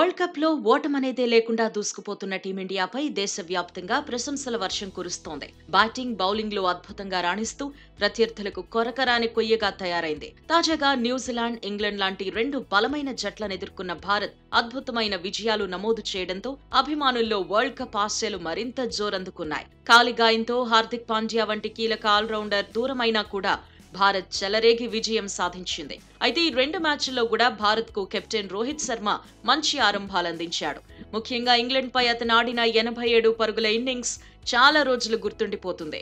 world cup లో ఓటమనేదే లేకుండా దూసుకుపోతున్న టీమిండియాపై దేశవ్యాప్తంగా ప్రశంసల వర్షం కురుస్తోంది బ్యాటింగ్ బౌలింగ్ లో అద్భుతంగా రాణిస్తూ ప్రత్యర్థులకు కొరకరాని కొయ్యగా తయారైంది తాజాగా న్యూజిలాండ్ ఇంగ్లాండ్ లాంటి రెండు బలమైన జట్లను ఎదుర్కొన్న భారత్ అద్భుతమైన విజయాలు నమోదు చేయడంతో అభిమానుల్లో వరల్డ్ కప్ ఆశలు మరింత జోరందుకున్నాయి కాలిగాయంతో హార్దిక్ పాండ్యా వంటి కీలక ఆల్రౌండర్ దూరమైనా కూడా భారత్ చెలరేగి విజయం సాధించింది అయితే ఈ రెండు మ్యాచ్ల్లో కూడా భారత్ కు కెప్టెన్ రోహిత్ శర్మ మంచి ఆరంభాలందించాడు ముఖ్యంగా ఇంగ్లాండ్ పై అతను ఆడిన ఎనభై ఏడు పరుగుల ఇన్నింగ్స్ చాలా రోజులు గుర్తుండిపోతుంది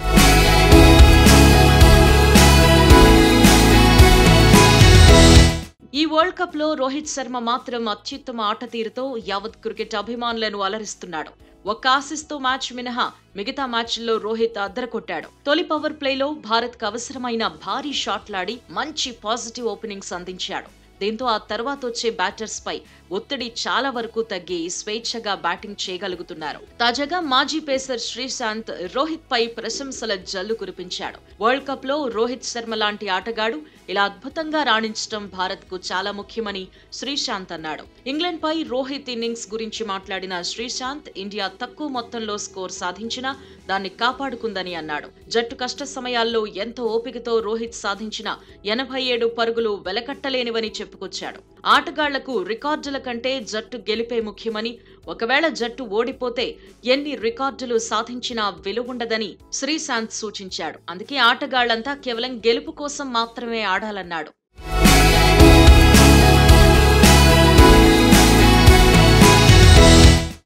ఈ వరల్డ్ కప్ లో రోహిత్ శర్మ మాత్రం అత్యుత్తమ ఆట తీరుతో యావత్ క్రికెట్ అభిమానులను అలరిస్తున్నాడు ఒక్క ఆసిస్తో మ్యాచ్ మినహా మిగతా మ్యాచ్ల్లో రోహిత్ అద్దరకొట్టాడు తొలి పవర్ ప్లేలో భారత్ కు అవసరమైన భారీ షాట్లాడి మంచి పాజిటివ్ ఓపెనింగ్స్ అందించాడు దీంతో ఆ తర్వాత వచ్చే బ్యాటర్స్ పై ఒత్తిడి చాలా వరకు తగ్గి స్వేచ్ఛగా బ్యాటింగ్ చేయగలుగుతున్నారు తాజాగా మాజీ పేసర్ శ్రీశాంత్ రోహిత్ పై ప్రశంసల జల్లు కురిపించాడు వరల్డ్ కప్ లో రోహిత్ శర్మ లాంటి ఆటగాడు ఇలా అద్భుతంగా రాణించడం భారత్ కు చాలా ముఖ్యమని శ్రీశాంత్ అన్నాడు ఇంగ్లాండ్ పై రోహిత్ ఇన్నింగ్స్ గురించి మాట్లాడిన శ్రీశాంత్ ఇండియా తక్కువ మొత్తంలో స్కోర్ సాధించినా దాన్ని కాపాడుకుందని అన్నాడు జట్టు కష్ట సమయాల్లో ఎంతో ఓపికతో రోహిత్ సాధించిన ఎనభై ఏడు పరుగులు వెలకట్టలేనివని చెప్పుకొచ్చాడు ఆటగాళ్లకు రికార్డుల కంటే జట్టు గెలిపే ముఖ్యమని ఒకవేళ జట్టు ఓడిపోతే ఎన్ని రికార్డులు సాధించినా విలువుండదని శ్రీశాంత్ సూచించాడు అందుకే ఆటగాళ్లంతా కేవలం గెలుపు కోసం మాత్రమే ఆడాలన్నాడు